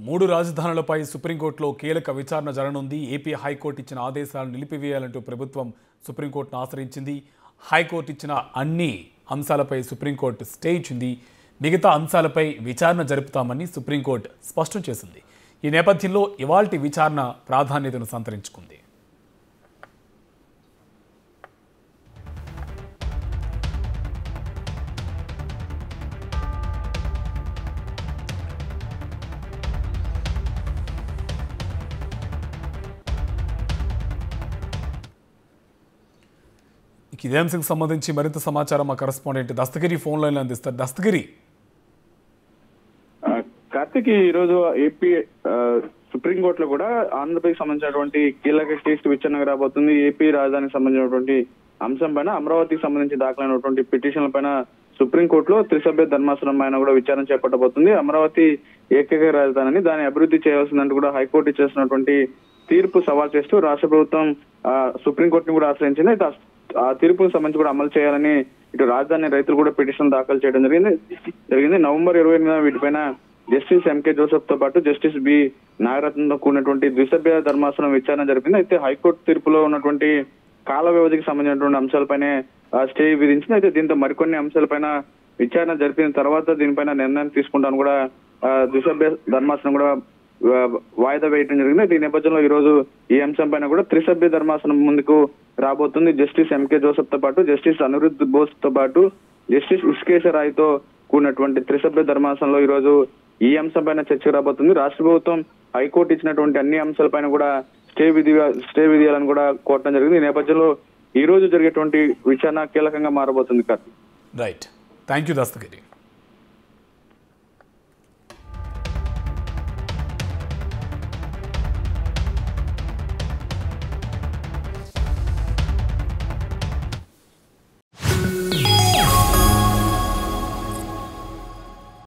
మూడు రాజధానులపై సుప్రీంకోర్టులో కీలక విచారణ జరగనుంది ఏపీ హైకోర్టు ఇచ్చిన ఆదేశాలను నిలిపివేయాలంటూ ప్రభుత్వం సుప్రీంకోర్టును ఆశ్రయించింది హైకోర్టు ఇచ్చిన అన్ని అంశాలపై సుప్రీంకోర్టు స్టే ఇచ్చింది మిగతా అంశాలపై విచారణ జరుపుతామని సుప్రీంకోర్టు స్పష్టం చేసింది ఈ నేపథ్యంలో ఇవాల్టి విచారణ ప్రాధాన్యతను సంతరించుకుంది ఇక ఇదే అంశంకి సంబంధించి మరింత సమాచారం మా కరెస్పాండెంట్ దస్తగిరి ఫోన్ లైన్లో అందిస్తారు దస్తగిరి ఆ, కార్తిక్ ఈ రోజు ఏపీ ఆ, సుప్రీంకోర్టులో కూడా ఆంధ్రప్రదేశ్ సంబంధించినటువంటి కీలక కేసు విచారణకు రాబోతుంది ఏపీ రాజధానికి సంబంధించినటువంటి అంశం పైన అమరావతికి సంబంధించి దాఖలైనటువంటి పిటిషన్ల పైన సుప్రీంకోర్టులో త్రిసభ్య ధర్మాసనం పైన కూడా విచారణ చేపట్టబోతుంది అమరావతి ఏకైక రాజధానిని దాన్ని అభివృద్ధి చేయాల్సిందంటూ కూడా హైకోర్టు ఇచ్చేసినటువంటి తీర్పు సవాల్ చేస్తూ రాష్ట్ర ప్రభుత్వం ఆ, సుప్రీంకోర్టుని కూడా ఆశ్రయించింది అయితే ఆ- ఆ తీర్పుకు సంబంధించి కూడా అమలు చేయాలని ఇటు రాజధాని రైతులు కూడా పిటిషన్ దాఖలు చేయడం జరిగింది జరిగింది నవంబర్ ఇరవై ఎనిమిదిన వీటిపైన జస్టిస్ ఎంకే జోసెఫ్ తో పాటు జస్టిస్ బి నాగరత్నంతో కూడినటువంటి ద్విసభ్య ధర్మాసనం విచారణ జరిపింది అయితే హైకోర్టు తీర్పులో ఉన్నటువంటి కాల వ్యవధికి సంబంధించినటువంటి అంశాలపైనే ఆ, స్టే విధించింది అయితే దీంతో మరికొన్ని అంశాలపైన విచారణ జరిపిన తర్వాత దీనిపైన నిర్ణయం తీసుకుంటాను కూడా ఆ, ద్విసభ్య ధర్మాసనం కూడా ఆ, వాయిదా వేయడం జరిగింది అయితే ఈ నేపథ్యంలో ఈ రోజు ఈ అంశం పైన కూడా త్రిసభ్య ధర్మాసనం ముందుకు రాబోతుంది జస్టిస్ ఎంకే జోసెఫ్ తో పాటు జస్టిస్ అనిరుద్ బోస్ తో పాటు జస్టిస్ ఉస్కేశ రాయ్ తో కూడినటువంటి త్రిసభ్య ధర్మాసనంలో ఈ రోజు ఈ అంశం పైన చర్చకు రాబోతుంది రాష్ట్ర ప్రభుత్వం హైకోర్టు ఇచ్చినటువంటి అన్ని అంశాలపైన కూడా స్టే విధి స్టే విధియాలని కూడా కోరడం జరిగింది ఈ నేపథ్యంలో ఈ రోజు జరిగేటువంటి విచారణ కీలకంగా మారబోతుంది Karthik right thank you Dastagiri